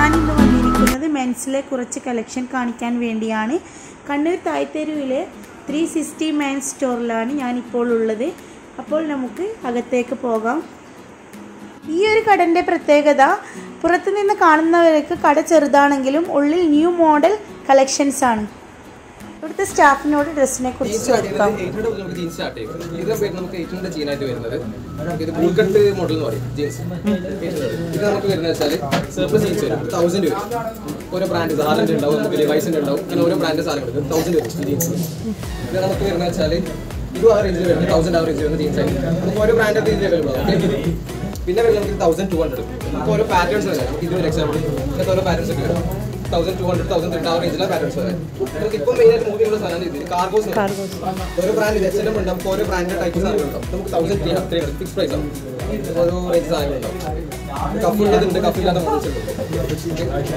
ഞാനിന്ന് വന്നിരിക്കുന്നത് മെൻസിലെ കുറച്ച് കളക്ഷൻ കാണിക്കാൻ വേണ്ടിയാണ് കണ്ണൂർ തായ്ത്തെരുവിലെ ത്രീ സിക്സ്റ്റി മെൻ സ്റ്റോറിലാണ് ഞാനിപ്പോൾ ഉള്ളത് അപ്പോൾ നമുക്ക് അകത്തേക്ക് പോകാം ഈ ഒരു കടൻ്റെ പ്രത്യേകത പുറത്തു നിന്ന് കാണുന്നവർക്ക് കട ചെറുതാണെങ്കിലും ഉള്ളിൽ ന്യൂ മോഡൽ കളക്ഷൻസ് ആണ് ഇവിടുത്തെ സ്റ്റാഫിനോട് ഡ്രസ്സിനെ കുറിച്ച് ചോദിക്കാം എയ്റ്റ് ഹൺഡ്രഡ് നമുക്ക് ജീൻസ് സ്റ്റാർട്ട് ചെയ്യും ഇത് വരുന്നത് നമുക്ക് എയ്റ്റ് ഹൺഡ്രഡ് ജീനായിട്ട് വരുന്നത് ഇത് ബുൾക്കട്ട് മോഡൽ എന്ന് പറയും ജീൻസ് ഇത് നമുക്ക് വരുന്നത് വെച്ചാൽ സർപ്ലസ് ജീൻസ് വരും തൗസൻഡ് വരും ഓരോ ബ്രാൻഡ് സാറിൻ്റെ ഉണ്ടാവും നമുക്ക് ഡിവൈസിൻ്റെ ഉണ്ടാവും അങ്ങനെ ഓരോ ബ്രാൻഡ് സാധനങ്ങൾ തൗസൻഡ് വരും ജീൻസ് ഇത് നമുക്ക് വരുന്നത് വെച്ചാൽ ഇതും ആ റേഞ്ചിൽ വരുന്നത് തൗസൻഡ് ആ റേഞ്ചിൽ വരുന്ന ജീൻസ് ആയിരിക്കും നമുക്ക് ഓരോ ബ്രാൻഡ് ഇതിൽ അവൈലബിൾ ആവും പിന്നെ വരുന്നത് നമുക്ക് തൗസൻഡ് ടു ഹൺഡ്രഡ് നമുക്ക് ഓരോ പാറ്റേൺസ് വരാം നമുക്ക് ഇതൊരു എക്സാമ്പിൾ ഇങ്ങനത്തെ ഓരോ പാറ്റേൺസ് ഒക്കെ വരാം thousand two hundred thousand three ആ റേഞ്ചിലെ പാറ്റേൺസ് വരാം നമുക്ക് ഇപ്പം മെയിനായിട്ട് മൂവിയുള്ള സാധനം ഇത് കാർഗോസ് ഓരോ ബ്രാൻഡ് എച്ച് എം ഉണ്ടാവും ഓരോ ബ്രാൻഡിന്റെ ടൈപ്പ് സാധനങ്ങളുണ്ടാവും നമുക്ക് thousand three three hundred fix price ആവും ഓരോ റേഞ്ച് സാധനങ്ങളുണ്ടാവും കഫുള്ളതുണ്ട് കഫില്ലാത്ത മോഡൽസ് ഉണ്ട്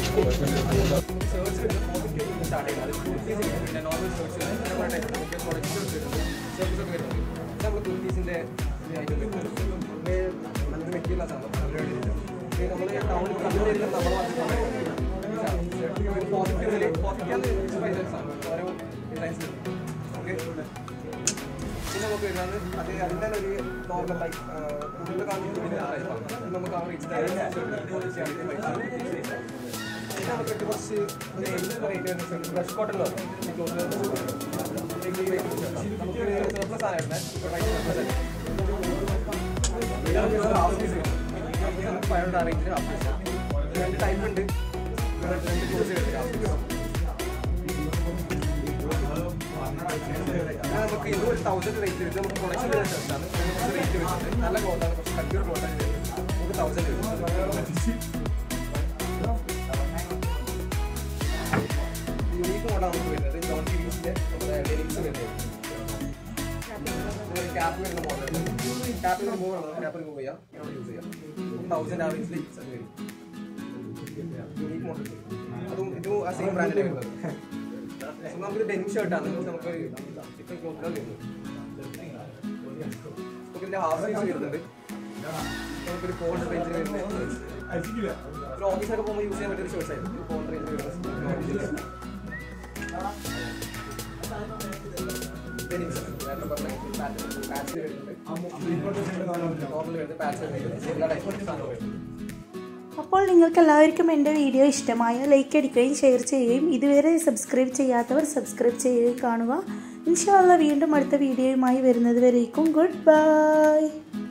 പിന്നെ നമുക്ക് വരുന്നത് അത് അതിൻ്റെ ഒരു നോർമൽ ലൈക്ക് കൂടുതൽ കാണിക്കുന്ന നമുക്ക് ആ റേറ്റ് പിന്നെ നമുക്ക് കുറച്ച് റേറ്റ് ബ്രഷ് കോട്ടൺ നമുക്ക് സർപ്ലസ് ആണ് ഫൈവ് ഹൺഡ്രഡ് റേഞ്ചിൽ ഹാഫ് രണ്ട് ടൈപ്പ് ഉണ്ട് രണ്ട് ക്ലോസ് നമുക്ക് ഇത് ഒരു തൗസൻഡ് റേറ്റ് വരും നമുക്ക് പ്രൊഡക്ഷൻ ഷർട്ടാണ് റേറ്റ് വരുന്നത് നല്ല ക്ലോത്താണ് കുറച്ച് കട്ടിയുള്ള ക്ലോത്താണ് വരുന്നത് നമുക്ക് തൗസൻഡ് വരും യൂണീക്ക് മോഡലാണ് നമുക്ക് വരുന്നത് ജോൺ സീരീസിന്റെ ലിറിക്സ് വരുന്നത് ക്യാപ്പ് വരുന്ന മോഡൽ ക്യാപ്പ് റിമൂവ് ആണ് ക്യാപ്പ് റിമൂവ് ചെയ്യാം യൂസ് ചെയ്യാം തൗസൻഡ് ആ റേഞ്ചിൽ അത് വരും യൂണീക്ക് മോഡൽ അതും ഇതും ആ സെയിം ബ്രാൻഡിന്റെ വരുന്നത് So, നമുക്കൊരു ഡെനിം ഷർട്ടാണ് നമുക്ക് ഡിഫറെന്റ് ക്ലോത്തിലാണ് വരുന്നത് നമുക്ക് ഇതിന്റെ ഹാഫ് സൈസ് വരുന്നുണ്ട് നമുക്കൊരു ഫോർ റേഞ്ചിൽ വരുന്നത് ഒരു ഓഫീസിലൊക്കെ പോകുമ്പോൾ യൂസ് ചെയ്യാൻ പറ്റിയ ഷർട്ട്സ് ആയിരുന്നു ഫോർ റേഞ്ചിൽ വരുന്നത് ഡെനിംസ് നേരത്തെ പറഞ്ഞ പാച്ച് വരുന്നുണ്ട് നോർമൽ വരുന്നത് പാച്ച് വരുന്നത് എല്ലാ ടൈപ്പ് സാധനം വരുന്നത് അപ്പോൾ നിങ്ങൾക്ക് എല്ലാവർക്കും എൻ്റെ വീഡിയോ ഇഷ്ടമായ ലൈക്ക് അടിക്കുകയും ഷെയർ ചെയ്യുകയും ഇതുവരെ സബ്സ്ക്രൈബ് ചെയ്യാത്തവർ സബ്സ്ക്രൈബ് ചെയ്യുകയും കാണുക ഇൻഷാല്ല വീണ്ടും അടുത്ത വീഡിയോയുമായി വരുന്നത് വരേക്കും ഗുഡ് ബൈ